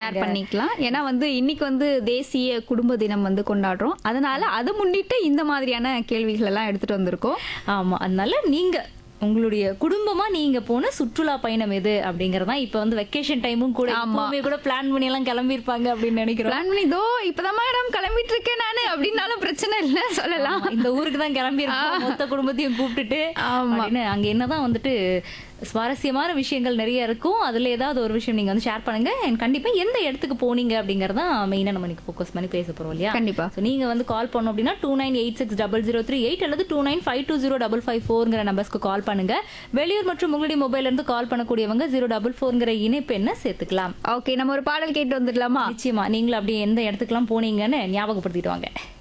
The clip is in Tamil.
ஷேர் பண்ணிக்கலாம் ஏன்னா வந்து இன்னைக்கு வந்து தேசிய குடும்ப தினம் வந்து கொண்டாடுறோம் அதனால அதை முன்னிட்டு இந்த மாதிரியான கேள்விகள் எல்லாம் எடுத்துட்டு வந்திருக்கோம் ஆமா அதனால நீங்க உங்களுடைய குடும்பமா நீங்க போன சுற்றுலா பயணம் எது அப்படிங்கறதா இப்ப வந்து வெக்கேஷன் டைமும் கூட இப்பவுமே கூட பிளான் பண்ணி எல்லாம் கிளம்பி இருப்பாங்க அப்படின்னு நினைக்கிறோம் பிளான் பண்ணி இதோ இப்பதான் மேடம் கிளம்பிட்டு இருக்கேன் நானு அப்படின்னாலும் பிரச்சனை இல்லை சொல்லலாம் ஆமா, இந்த ஊருக்கு தான் கிளம்பி இருக்கோம் மொத்த குடும்பத்தையும் கூப்பிட்டுட்டு ஆமா. அப்படின்னு அங்க என்னதான் வந்துட்டு சுவாரஸ்யமான விஷயங்கள் நிறைய இருக்கும் அதுல ஏதாவது ஒரு விஷயம் நீங்க வந்து ஷேர் பண்ணுங்க And கண்டிப்பா எந்த இடத்துக்கு போனீங்க அப்படிங்கறதா மெயினா நம்ம இன்னைக்கு ஃபோக்கஸ் பண்ணி பேச போறோம் இல்லையா கண்டிப்பா. So, நீங்க வந்து கால் பண்ணோம் அப்படின்னா two nine eight six double zero three eight அல்லது two nine five two zero double five ஃபோர்ங்கிற நம்பர்ஸ்க்கு கால் பண்ணுங்க வெளியூர் மற்றும் உங்களுடைய மொபைல்ல இருந்து கால் பண்ணக்கூடியவங்க ஜீரோ டபுள் ஃபோர்ங்கிற இணைப்பு என்ன சேர்த்துக்கலாம் ஓகே நம்ம ஒரு பாடல் கேட்டு வந்துடலாமா நிச்சயமா நீங்களும் அப்படியே எந்த இடத்துக்குலாம் போனீங்கன்னு ஞாபகப்படுத்திட்டு வாங்க